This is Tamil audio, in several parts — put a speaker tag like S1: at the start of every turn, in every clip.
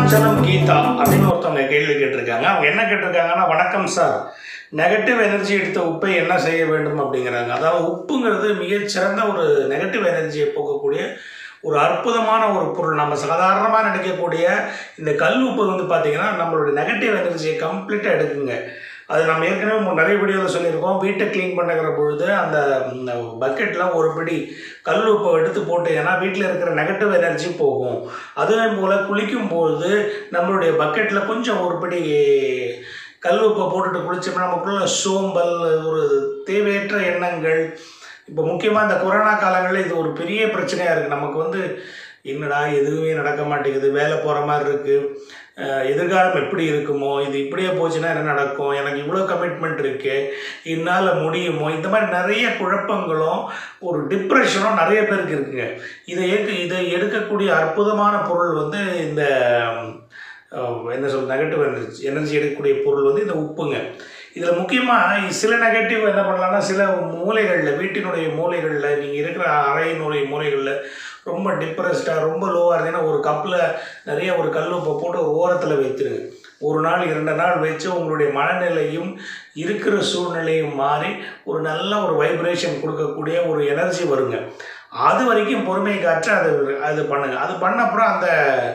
S1: அருணாச்சலம் கீதா அப்படின்னு ஒருத்தவங்க கேள்வி கேட்டிருக்காங்க அவங்க என்ன கேட்டிருக்காங்கன்னா வணக்கம் சார் நெகட்டிவ் எனர்ஜி எடுத்த உப்பை என்ன செய்ய வேண்டும் அப்படிங்கிறாங்க அதாவது உப்புங்கிறது மிகச்சிறந்த ஒரு நெகட்டிவ் எனர்ஜியை போக்கக்கூடிய ஒரு அற்புதமான ஒரு பொருள் நம்ம சாதாரணமாக நினைக்கக்கூடிய இந்த கல் உப்பு வந்து பார்த்திங்கன்னா நம்மளுடைய நெகட்டிவ் எனர்ஜியை கம்ப்ளீட்டாக எடுக்குங்க அது நம்ம ஏற்கனவே மு- நிறைய வீடியோவில் சொல்லியிருக்கோம் வீட்டை க்ளீன் பண்ணுகிற பொழுது அந்த பக்கெட்டில் ஒரு பிடி கல் உப்பை எடுத்து போட்டீங்கன்னா வீட்டில் இருக்கிற நெகட்டிவ் எனர்ஜி போகும் அதே போல் குளிக்கும் பொழுது நம்மளுடைய பக்கெட்டில் கொஞ்சம் ஒரு பிடி கல் உப்பை போட்டுட்டு குளிச்சோம்னா நமக்குள்ள சோம்பல் ஒரு தேவையற்ற எண்ணங்கள் இப்போ முக்கியமாக இந்த கொரோனா காலங்களில் இது ஒரு பெரிய பிரச்சனையாக இருக்குது நமக்கு வந்து என்னடா எதுவுமே நடக்க மாட்டேங்குது வேலை போகிற மாதிரி இருக்குது எதிர்காலம் எப்படி இருக்குமோ இது இப்படியே போச்சுன்னா என்ன நடக்கும் எனக்கு இவ்வளோ கமிட்மெண்ட் இருக்கு என்னால் முடியுமோ இந்த மாதிரி நிறைய குழப்பங்களும் ஒரு டிப்ரெஷனும் நிறைய பேருக்கு இருக்குங்க இதை ஏற்க இதை எடுக்கக்கூடிய அற்புதமான பொருள் வந்து இந்த அஹ், என்ன சொல் நெகட்டிவ் எனர்ஜி எனர்ஜி எடுக்கக்கூடிய பொருள் வந்து இந்த உப்புங்க இதில் முக்கியமாக சில நெகட்டிவ் என்ன பண்ணலாம்னா சில மூலைகளில் வீட்டினுடைய மூலைகளில் நீங்கள் இருக்கிற அறையினுடைய மூலைகளில் ரொம்ப டிப்ரெஸ்டாக ரொம்ப லோவாக இருந்தீங்கன்னா ஒரு கப்பில் நிறைய ஒரு கல் உப்பை போட்டு ஒரு ஓரத்தில் வைத்துருங்க ஒரு நாள் இரண்டு நாள் வச்சு உங்களுடைய மனநிலையும் இருக்கிற சூழ்நிலையும் மாறி ஒரு நல்ல ஒரு வைப்ரேஷன் கொடுக்கக்கூடிய ஒரு எனர்ஜி வருங்க அது வரைக்கும் பொறுமை காற்று அது அது பண்ணுங்க அது பண்ண அப்புறம் அந்த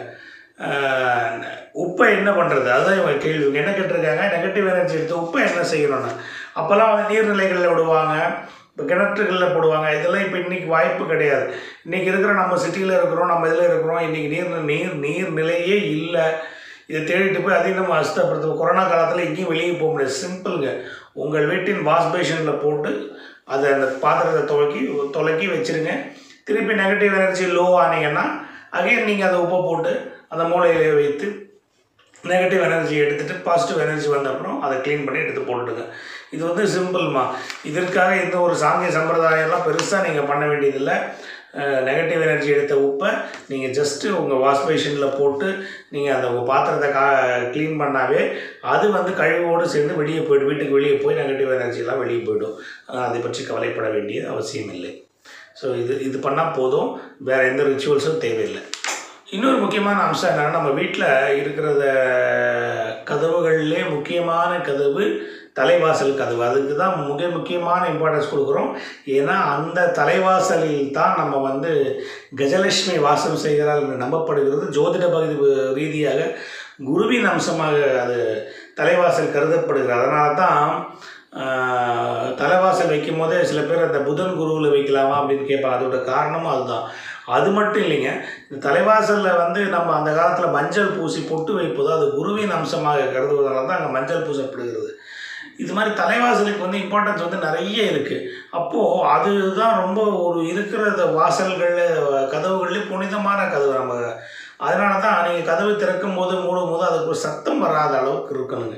S1: ஆஹ், உப்பை என்ன பண்ணுறது அதுதான் இவங்க கேள்வி இவங்க என்ன கேட்டிருக்காங்க நெகட்டிவ் எனர்ஜி எடுத்து உப்பை என்ன செய்யணும்னு அப்போல்லாம் வந்து நீர்நிலைகளில் விடுவாங்க இப்போ கிணற்றுகளில் போடுவாங்க இதெல்லாம் இப்போ இன்றைக்கி வாய்ப்பு கிடையாது இன்றைக்கி இருக்கிற நம்ம சிட்டியில் இருக்கிறோம் நம்ம இதில் இருக்கிறோம் இன்றைக்கி நீர் நீர் நீர்நிலையே இல்லை இதை தேடிட்டு போய் அதையும் நம்ம அசுத்தப்படுத்துவோம் கொரோனா காலத்தில் எங்கேயும் வெளியே போக முடியாது சிம்பிளுங்க உங்கள் வீட்டின் வாஷ் பேஷனில் போட்டு அதை அந்த பாத்திரத்தை துவக்கி துலக்கி வச்சுருங்க திருப்பி நெகட்டிவ் எனர்ஜி லோ ஆனீங்கன்னா அகைன் நீங்கள் அதை உப்பை போட்டு அந்த மூளையிலே வைத்து நெகட்டிவ் எனர்ஜி எடுத்துகிட்டு பாசிட்டிவ் எனர்ஜி வந்த அப்புறம் அதை க்ளீன் பண்ணி எடுத்து போட்டுடுங்க இது வந்து சிம்பிள்மா இதற்காக எந்த ஒரு சாங்கிய சம்பிரதாயம்லாம் பெருசாக நீங்கள் பண்ண வேண்டியதில்லை நெகட்டிவ் எனர்ஜி எடுத்த உப்பை நீங்கள் ஜஸ்ட்டு உங்கள் வாஷ் பேஷனில் போட்டு நீங்கள் அந்த உங்கள் பாத்திரத்தை கா க்ளீன் பண்ணாவே அது வந்து கழிவோடு சேர்ந்து வெளியே போய்டும் வீட்டுக்கு வெளியே போய் நெகட்டிவ் எனர்ஜிலாம் வெளியே போயிடும் அதனால் அதை பற்றி கவலைப்பட வேண்டியது அவசியம் இல்லை ஸோ இது இது பண்ணால் போதும் வேறு எந்த ரிச்சுவல்ஸும் தேவையில்லை இன்னொரு முக்கியமான அம்சம் என்னன்னா நம்ம வீட்டில் இருக்கிறத கதவுகள்லே முக்கியமான கதவு தலைவாசல் கதவு அதுக்கு தான் மிக முக்கியமான இம்பார்ட்டன்ஸ் கொடுக்குறோம் ஏன்னா அந்த தலைவாசலில் தான் நம்ம வந்து கஜலட்சுமி வாசம் செய்கிறாள் என்று நம்பப்படுகிறது ஜோதிட பகுதி ரீதியாக குருவின் அம்சமாக அது தலைவாசல் கருதப்படுகிறது அதனால தான் ஆஹ், தலைவாசல் வைக்கும் போதே சில பேர் அந்த புதன் குருவில் வைக்கலாமா அப்படின்னு கேட்பாங்க அதோட காரணமும் அதுதான் அது மட்டும் இல்லைங்க இந்த தலைவாசலில் வந்து நம்ம அந்த காலத்தில் மஞ்சள் பூசி பொட்டு வைப்பதோ அது குருவின் அம்சமாக கருதுவதனால தான் அங்கே மஞ்சள் பூசப்படுகிறது இது மாதிரி தலைவாசலுக்கு வந்து இம்பார்ட்டன்ஸ் வந்து நிறைய இருக்குது அப்போது அதுதான் ரொம்ப ஒரு இருக்கிற இந்த வாசல்களில் கதவுகள்லேயே புனிதமான கதவு நம்ம அதனால தான் நீங்கள் கதவு திறக்கும் போது மூடும் போது அதுக்கு ஒரு சத்தம் வராத அளவுக்கு இருக்கணுங்க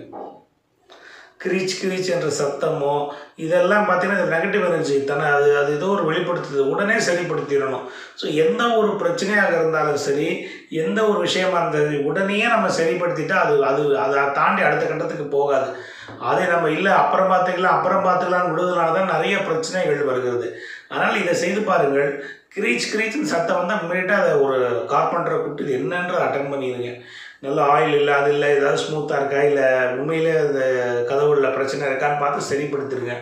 S1: கிரீச் கிரீச் என்ற சத்தமோ இதெல்லாம் பார்த்தீங்கன்னா நெகட்டிவ் எனர்ஜி தானே அது அது ஏதோ ஒரு வெளிப்படுத்துது உடனே சரிப்படுத்திடணும் ஸோ எந்த ஒரு பிரச்சனையாக இருந்தாலும் சரி எந்த ஒரு விஷயமா இருந்தாலும் உடனே நம்ம சரிப்படுத்திட்டா அது அது அதை தாண்டி அடுத்த கட்டத்துக்கு போகாது அதை நம்ம இல்லை அப்புறம் பார்த்துக்கலாம் அப்புறம் பார்த்துக்கலாம்னு விடுவதனால தான் நிறைய பிரச்சனைகள் வருகிறது அதனால் இதை செய்து பாருங்கள் கிரீச் கிரீச்னு சத்தம் வந்தால் இம்மிடியட்டாக அதை ஒரு கார்பெண்டரை கூப்பிட்டு இது என்னன்ற அட்டன் பண்ணிடுங்க நல்ல ஆயில் இல்லை அது இல்லை ஏதாவது ஸ்மூத்தாக இருக்கா இல்லை உண்மையிலே அந்த கதவுல பிரச்சனை இருக்கான்னு பார்த்து சரிப்படுத்திடுங்க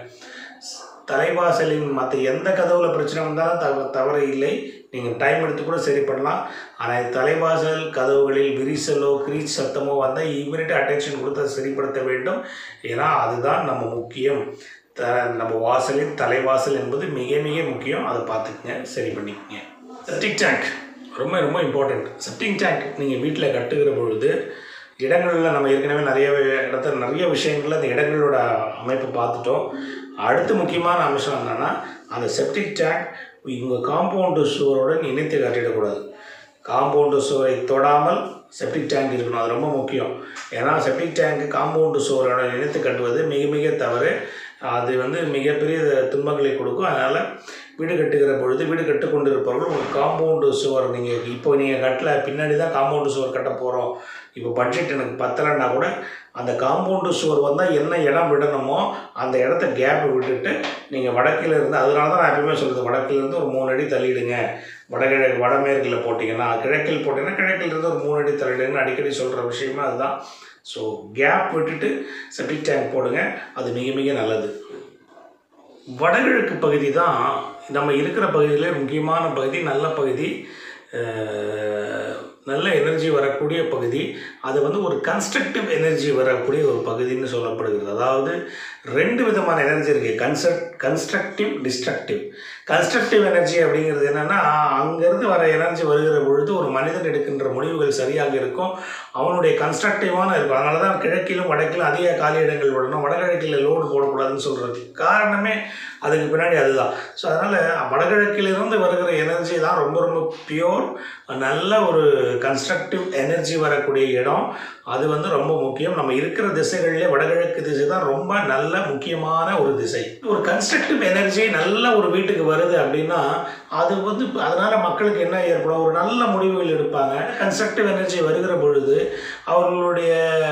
S1: தலைவாசலின் மற்ற எந்த கதவுல பிரச்சனை வந்தாலும் தவ தவறு இல்லை நீங்கள் டைம் எடுத்து கூட சரி பண்ணலாம் ஆனால் தலைவாசல் கதவுகளில் விரிசலோ கிரீச் சத்தமோ வந்தால் இமீடியட் அட்டென்ஷன் கொடுத்து அதை சரிப்படுத்த வேண்டும் ஏன்னா அதுதான் நம்ம முக்கியம் த நம்ம வாசலின் தலைவாசல் என்பது மிக மிக முக்கியம் அதை பார்த்துக்குங்க சரி பண்ணிக்கங்க செப்டிக் டேங்க் ரொம்ப ரொம்ப இம்பார்ட்டண்ட் செப்டிக் டேங்க் நீங்கள் வீட்டில் கட்டுகிற பொழுது இடங்களில் நம்ம ஏற்கனவே நிறைய இடத்துல நிறைய விஷயங்கள்ல அந்த இடங்களோட அமைப்பை பார்த்துட்டோம் அடுத்து முக்கியமான அம்சம் என்னென்னா அந்த செப்டிக் டேங்க் உங்கள் காம்பவுண்டு சுவருடன் இணைத்து கட்டிடக்கூடாது காம்பவுண்டு சுவரை தொடாமல் செப்டிக் டேங்க் இருக்கணும் அது ரொம்ப முக்கியம் ஏன்னா செப்டிக் டேங்க் காம்பவுண்டு சுவரோட இணைத்து கட்டுவது மிக மிக தவறு அது வந்து மிகப்பெரிய துன்பங்களை கொடுக்கும் அதனால் வீடு கட்டுகிற பொழுது வீடு கட்டுக்கொண்டு இருப்பவர்கள் ஒரு காம்பவுண்டு சுவர் நீங்கள் இப்போ நீங்கள் கட்டல பின்னாடி தான் காம்பவுண்டு சுவர் கட்ட போகிறோம் இப்போ பட்ஜெட் எனக்கு பத்தலைன்னா கூட அந்த காம்பவுண்டு சுவர் வந்தால் என்ன இடம் விடணுமோ அந்த இடத்த கேப் விட்டுட்டு நீங்கள் வடக்கில் இருந்து அதனால தான் நான் எப்பயுமே சொல்கிறது வடக்கில் இருந்து ஒரு மூணு அடி தள்ளிடுங்க வடகிழக்கு வடமேற்கில் போட்டிங்கன்னா கிழக்கில் போட்டிங்கன்னா கிழக்கில் இருந்து ஒரு மூணு அடி தள்ளிடுங்கன்னு அடிக்கடி சொல்கிற விஷயமே அதுதான் ஸோ கேப் விட்டுட்டு செப்டிக் டேங்க் போடுங்க அது மிக மிக நல்லது வடகிழக்கு பகுதி தான் நம்ம இருக்கிற பகுதியிலே முக்கியமான பகுதி நல்ல பகுதி அஹ், நல்ல எனர்ஜி வரக்கூடிய பகுதி அது வந்து ஒரு கன்ஸ்ட்ரக்டிவ் எனர்ஜி வரக்கூடிய ஒரு பகுதின்னு சொல்லப்படுகிறது அதாவது ரெண்டு விதமான எனர்ஜி இருக்குது construct constructive destructive constructive energy அப்படிங்கிறது என்னென்னா அங்கேருந்து வர எனர்ஜி வருகிற பொழுது ஒரு மனிதன் எடுக்கின்ற முடிவுகள் சரியாக இருக்கும் அவனுடைய கன்ஸ்ட்ரக்டிவான இருக்கும் அதனால தான் கிழக்கிலும் வடக்கிலும் அதிக காலி இடங்கள் விடணும் வடகிழக்கில் லோடு போடக்கூடாதுன்னு சொல்கிறது காரணமே அதுக்கு பின்னாடி அதுதான் ஸோ அதனால் வடகிழக்கிலிருந்து வருகிற எனர்ஜி தான் ரொம்ப ரொம்ப பியோர் நல்ல ஒரு கன்ஸ்ட்ரக்டிவ் எனர்ஜி வரக்கூடிய இடம் அது வந்து ரொம்ப முக்கியம் நம்ம இருக்கிற திசைகளிலே வடகிழக்கு திசை தான் ரொம்ப நல்ல முக்கியமான ஒரு திசை ஒரு கன்ஸ்ட்ரக்டிவ் எனர்ஜி நல்ல ஒரு வீட்டுக்கு வருது அப்படின்னா அது வந்து அதனால் மக்களுக்கு என்ன ஏற்படும் ஒரு நல்ல முடிவுகள் எடுப்பாங்க கன்ஸ்ட்ரக்டிவ் எனர்ஜி வருகிற பொழுது அவர்களுடைய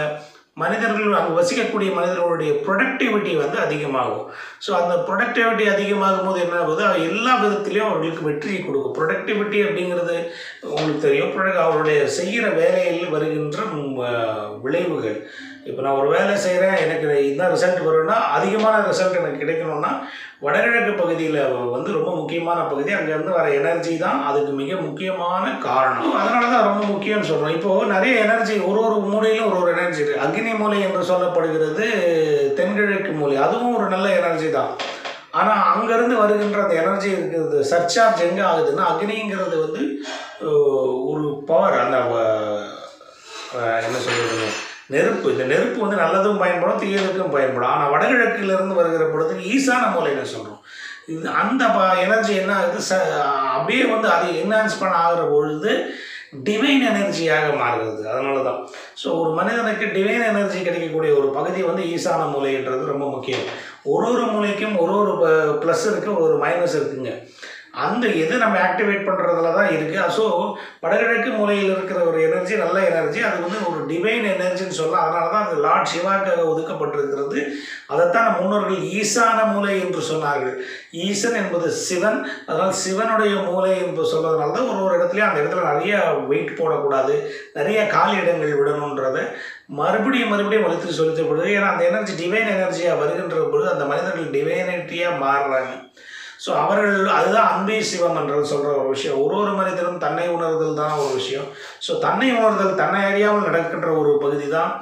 S1: மனிதர்கள் அங்கே வசிக்கக்கூடிய மனிதர்களுடைய ப்ரொடக்டிவிட்டி வந்து அதிகமாகும் ஸோ அந்த ப்ரொடக்டிவிட்டி அதிகமாகும் போது என்ன ஆகுது அது எல்லா விதத்துலேயும் அவர்களுக்கு வெற்றியை கொடுக்கும் ப்ரொடக்டிவிட்டி அப்படிங்கிறது உங்களுக்கு தெரியும் ப்ரொடக்ட் அவருடைய செய்கிற வேலையில் வருகின்ற ம், அஹ், விளைவுகள் இப்போ நான் ஒரு வேலை செய்கிறேன் எனக்கு இதுதான் ரிசல்ட் வரும்னா அதிகமான ரிசல்ட் எனக்கு கிடைக்கணும்னா வடகிழக்கு பகுதியில் வந்து ரொம்ப முக்கியமான பகுதி அங்கேருந்து வர எனர்ஜி தான் அதுக்கு மிக முக்கியமான காரணம் அதனால தான் ரொம்ப முக்கியம்னு சொல்கிறோம் இப்போது நிறைய எனர்ஜி ஒரு ஒரு மூலையிலும் ஒரு ஒரு எனர்ஜி இருக்குது அக்னி மூலை என்று சொல்லப்படுகிறது தென்கிழக்கு மூலை அதுவும் ஒரு நல்ல எனர்ஜி தான் ஆனால் அங்கேருந்து வருகின்ற அந்த எனர்ஜி இருக்கிறது சர்ச்சார்ஜ் எங்கே ஆகுதுன்னா அக்னிங்கிறது வந்து அஹ், ஒரு பவர் அந்த அஹ், அஹ், என்ன சொல்கிறது நெருப்பு இந்த நெருப்பு வந்து நல்லதும் பயன்படும் தீயதுக்கும் பயன்படும் ஆனால் வடகிழக்கிலிருந்து வருகிற பொழுது ஈசான மூலைன்னு சொல்கிறோம் இது அந்த எனர்ஜி என்ன ஆகுது ச அப்படியே வந்து அதை என்ஹான்ஸ் பண்ண ஆகிற பொழுது டிவைன் எனர்ஜியாக மாறுகிறது அதனால தான் ஸோ ஒரு மனிதனுக்கு டிவைன் எனர்ஜி கிடைக்கக்கூடிய ஒரு பகுதி வந்து ஈசான மூலைன்றது ரொம்ப முக்கியம் ஒரு ஒரு மூலைக்கும் ஒரு ஒரு ப்ளஸ் இருக்குது ஒரு ஒரு மைனஸ் இருக்குங்க அந்த எது நம்ம ஆக்டிவேட் பண்ணுறதுல தான் இருக்குது ஸோ வடகிழக்கு மூலையில் இருக்கிற ஒரு எனர்ஜி நல்ல எனர்ஜி அது வந்து ஒரு டிவைன் எனர்ஜின்னு சொல்லலாம் அதனால தான் அது லார்ட் சிவாக்காக ஒதுக்கப்பட்டிருக்கிறது அதைத்தான் நம் முன்னோர்கள் ஈசான மூலை என்று சொன்னார்கள் ஈசன் என்பது சிவன் அதனால் சிவனுடைய மூலை என்று சொல்வதனால தான் ஒரு ஒரு இடத்துலையும் அந்த இடத்துல நிறைய வெயிட் போடக்கூடாது நிறைய காலி இடங்கள் விடணுன்றதை மறுபடியும் மறுபடியும் வலுத்து சொல்லித்த பொழுது ஏன்னா அந்த எனர்ஜி டிவைன் எனர்ஜியாக வருகின்ற பொழுது அந்த மனிதர்கள் டிவைனிட்டியாக மாறுறாங்க ஸோ அவர்கள் அதுதான் அன்பே சிவம் என்றது சொல்கிற ஒரு விஷயம் ஒரு ஒரு மனிதனும் தன்னை உணர்தல் தான் ஒரு விஷயம் ஸோ தன்னை உணர்தல் தன்னை அறியாமல் நடக்கின்ற ஒரு பகுதி தான்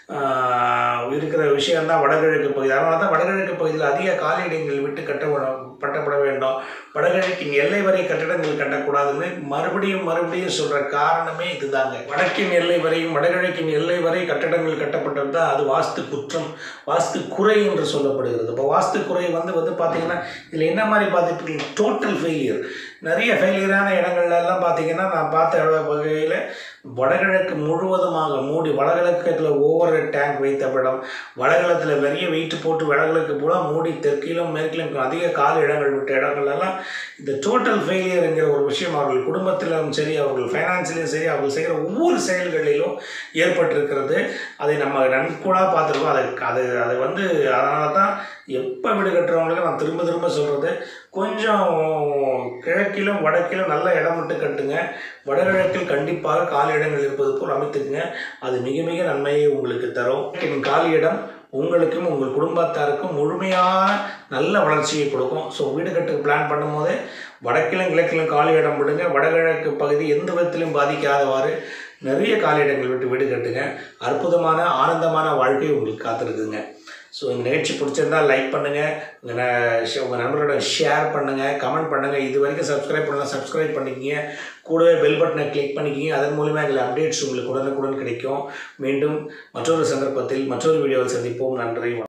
S1: ஆஹ், இருக்கிற விஷயம்தான் வடகிழக்கு பகுதி அதனால தான் வடகிழக்கு பகுதியில் அதிக காலியிடங்கள் விட்டு கட்ட கட்டப்பட வேண்டும் வடகிழக்கின் எல்லை வரை கட்டடங்கள் கட்டக்கூடாதுன்னு மறுபடியும் மறுபடியும் சொல்கிற காரணமே இதுதாங்க வடக்கின் எல்லை வரையும் வடகிழக்கின் எல்லை வரை கட்டடங்கள் கட்டப்பட்டது தான் அது வாஸ்து குற்றம் வாஸ்து குறை என்று சொல்லப்படுகிறது இப்போ வாஸ்து குறை வந்து வந்து பார்த்தீங்கன்னா இதில் என்ன மாதிரி பார்த்துட்டு டோட்டல் ஃபெயிலியர் நிறைய ஃபெயிலியரான இடங்கள்ல எல்லாம் பார்த்தீங்கன்னா நான் பார்த்த வகையில் வடகிழக்கு முழுவதுமாக மூடி வடகிழக்கத்தில் ஓவர் டேங்க் வைத்த இடம் வடகிழத்தில் பெரிய வெயிட் போட்டு வடகிழக்கு பூரா மூடி தெற்கிலும் மேற்கிலும் அதிக கால இடங்கள் விட்ட இடங்கள் எல்லாம் இந்த டோட்டல் ஃபெயிலியருங்கிற ஒரு விஷயம் அவர்கள் குடும்பத்திலும் சரி அவர்கள் ஃபைனான்சியலும் சரி அவர்கள் செய்கிற ஒவ்வொரு செயல்களிலும் ஏற்பட்டிருக்கிறது அதை நம்ம நன்கூடாக பார்த்துருக்கோம் அதை அது அதை வந்து அதனால தான் எப்போ வீடு கட்டுறவங்களுக்கு நான் திரும்ப திரும்ப சொல்கிறது கொஞ்சம் கிழக்கிலும் வடக்கிலும் நல்ல இடம் விட்டு கட்டுங்க வடகிழக்கில் கண்டிப்பாக காலி இடங்கள் இருப்பது போல் அமைத்துக்குங்க அது மிக மிக நன்மையை உங்களுக்கு தரும் கிழக்கின் காலி இடம் உங்களுக்கும் உங்கள் குடும்பத்தாருக்கும் முழுமையான நல்ல வளர்ச்சியை கொடுக்கும் ஸோ வீடு கட்டு பிளான் பண்ணும்போதே வடக்கிலும் கிழக்கிலும் காலி இடம் விடுங்க வடகிழக்கு பகுதி எந்த விதத்திலும் பாதிக்காதவாறு நிறைய காலி இடங்கள் விட்டு வீடு கட்டுங்க அற்புதமான ஆனந்தமான வாழ்க்கை உங்களுக்கு காத்திருக்குங்க ஸோ இந்த நிகழ்ச்சி பிடிச்சிருந்தா லைக் பண்ணுங்கள் உங்கள் ந- உங்கள் நண்பரோட ஷேர் பண்ணுங்கள் கமெண்ட் பண்ணுங்கள் இது வரைக்கும் சப்ஸ்கிரைப் பண்ணலாம் சப்ஸ்கிரைப் பண்ணிக்கிங்க கூடவே பெல் பட்டனை கிளிக் பண்ணிக்கிங்க அதன் மூலிமா எங்கள் அப்டேட்ஸ் உங்களுக்கு உடனுக்குடன் கிடைக்கும் மீண்டும் மற்றொரு சந்தர்ப்பத்தில் மற்றொரு வீடியோவில் சந்திப்போம் நன்றி